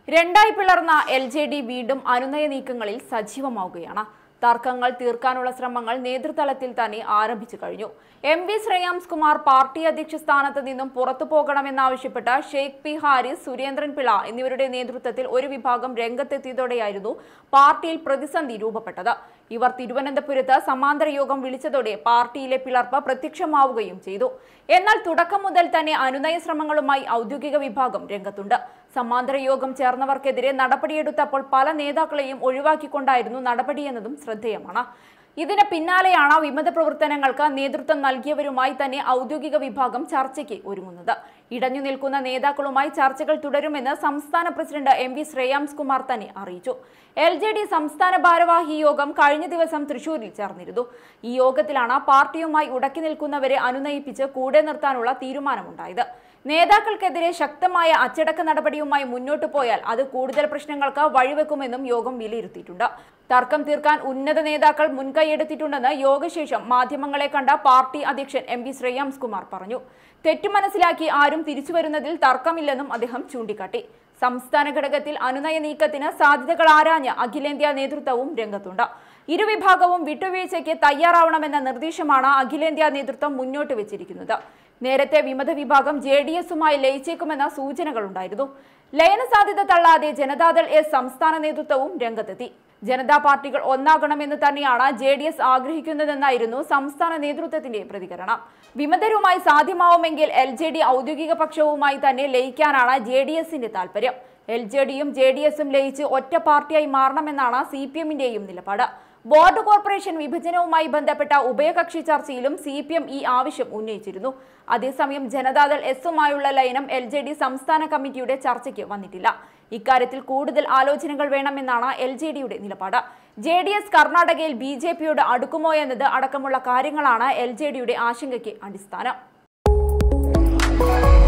രണ്ടായി പിളർന്ന L J D വീണ്ടും അനുനയ നീക്കങ്ങളിൽ സജീവമാവുകയാണ് തർക്കങ്ങൾ തീർക്കാനുള്ള ശ്രമങ്ങൾ നേതൃതലത്തിൽ തന്നെ ആരംഭിച്ചു കഴിഞ്ഞു M V Shreyams Kumar party അധ്യക്ഷ സ്ഥാനത്ത് നിന്നും പുറത്തു പോകണമെന്നാവശ്യപ്പെട്ട് ഷെയ്ഖ് പി ഹാരിസ് സുരേന്ദ്രൻ പിള്ള എന്നിവരുടെ നേതൃത്വത്തിൽ ഒരു വിഭാഗം രംഗത്തെത്തിയതോടെയായിരുന്നു പാർട്ടിയിൽ പ്രതിസന്ധി രൂപപ്പെട്ടത് ഇവർ തിരുവനന്തപുരത്ത് സമാന്തര യോഗം വിളിച്ചതോടെ പാർട്ടിയിലെ പിളർപ്പ് പ്രത്യക്ഷമാവുകയും ചെയ്തു എന്നാൽ തുടക്കം മുതൽ തന്നെ അനുനയ ശ്രമങ്ങളുമായി ഔദ്യോഗിക വിഭാഗം രംഗത്തുണ്ട് സമാന്തര യോഗം ചേർന്നവർക്കെതിരെ നടപടിയെടുത്തപ്പോൾ പല നേതാക്കളെയും ഒഴിവാക്കിക്കൊണ്ടായിരുന്നു നടപടിയെന്നതും ശ്രദ്ധേയമാണ് ഇതിന് പിന്നാലെയാണ് വിമത പ്രവർത്തനങ്ങൾക്ക് നേതൃത്വം നൽകിയവരുമായി തന്നെ ഔദ്യോഗിക വിഭാഗം ചർച്ചയ്ക്ക് ഒരുങ്ങുന്നത് ഇടഞ്ഞു നിൽക്കുന്ന നേതാക്കളുമായി ചർച്ചകൾ തുടരുമെന്ന് സംസ്ഥാന president M V Shreyams Kumar തന്നെ അറിയിച്ചു എൽ ജെ ഡി സംസ്ഥാന ഭാരവാഹി യോഗം കഴിഞ്ഞ ദിവസം തൃശൂരിൽ ചേർന്നിരുന്നു ഈ യോഗത്തിലാണ് പാർട്ടിയുമായി ഉടക്കി നിൽക്കുന്നവരെ അനുനയിപ്പിച്ച് കൂടെ നിർത്താനുള്ള തീരുമാനമുണ്ടായത് നേതാക്കൾക്കെതിരെ ശക്തമായ അച്ചടക്ക നടപടിയുമായി മുന്നോട്ടു പോയാൽ അത് കൂടുതൽ പ്രശ്നങ്ങൾക്ക് വഴിവെക്കുമെന്നും യോഗം വിലയിരുത്തിയിട്ടുണ്ട് തർക്കം തീർക്കാൻ ഉന്നത നേതാക്കൾ മുൻകൈയെടുത്തിട്ടുണ്ടെന്ന് യോഗശേഷം മാധ്യമങ്ങളെ കണ്ട പാർട്ടി അധ്യക്ഷൻ എം പി ശ്രേയാംസ് കുമാർ പറഞ്ഞു തെറ്റു മനസ്സിലാക്കി ആരും തിരിച്ചുവരുന്നതിൽ തർക്കമില്ലെന്നും അദ്ദേഹം ചൂണ്ടിക്കാട്ടി സംസ്ഥാന ഘടകത്തിൽ അനുനയ നീക്കത്തിന് സാധ്യതകൾ ആരാഞ്ഞ് അഖിലേന്ത്യാ നേതൃത്വവും രംഗത്തുണ്ട് ഇരുവിഭാഗവും വിട്ടുവീഴ്ചയ്ക്ക് തയ്യാറാവണമെന്ന നിർദ്ദേശമാണ് അഖിലേന്ത്യാ നേതൃത്വം മുന്നോട്ട് വെച്ചിരിക്കുന്നത് നേരത്തെ വിമത വിഭാഗം ജെ ഡി എസുമായി ലയിച്ചേക്കുമെന്ന സൂചനകളുണ്ടായിരുന്നു ലയന സാധ്യത തള്ളാതെ ജനതാദൾ എസ് സംസ്ഥാന നേതൃത്വവും രംഗത്തെത്തി ജനതാ പാർട്ടികൾ ഒന്നാകണമെന്ന് തന്നെയാണ് ജെ ഡി എസ് ആഗ്രഹിക്കുന്നതെന്നായിരുന്നു സംസ്ഥാന നേതൃത്വത്തിന്റെ പ്രതികരണം വിമതരുമായി സാധ്യമാവുമെങ്കിൽ എൽ ജെ ഡി ഔദ്യോഗിക പക്ഷവുമായി തന്നെ ലയിക്കാനാണ് ജെ ഡി എസിന്റെ താല്പര്യം എൽ ജെ ഡിയും ജെ ഡി എസും ലയിച്ച് ഒറ്റ പാർട്ടിയായി മാറണമെന്നാണ് സി പി എമ്മിന്റെയും നിലപാട് ബോർഡ് കോർപ്പറേഷൻ വിഭജനവുമായി ബന്ധപ്പെട്ട ഉഭയകക്ഷി ചർച്ചയിലും സി പി എം ഈ ആവശ്യം ഉന്നയിച്ചിരുന്നു അതേസമയം ജനതാദൾ എസുമായുള്ള ലയനം എൽ ജെ ഡി സംസ്ഥാന കമ്മിറ്റിയുടെ ചർച്ചയ്ക്ക് വന്നിട്ടില്ല ഇക്കാര്യത്തിൽ കൂടുതൽ ആലോചനകൾ വേണമെന്നാണ് എൽ ജെ ഡിയുടെ നിലപാട് ജെ ഡി എസ് കർണാടകയിൽ ബി ജെ പിയോട് അടുക്കുമോ എന്നത് അടക്കമുള്ള കാര്യങ്ങളാണ് എൽ ജെ ഡിയുടെ ആശങ്കയ്ക്ക് അടിസ്ഥാനം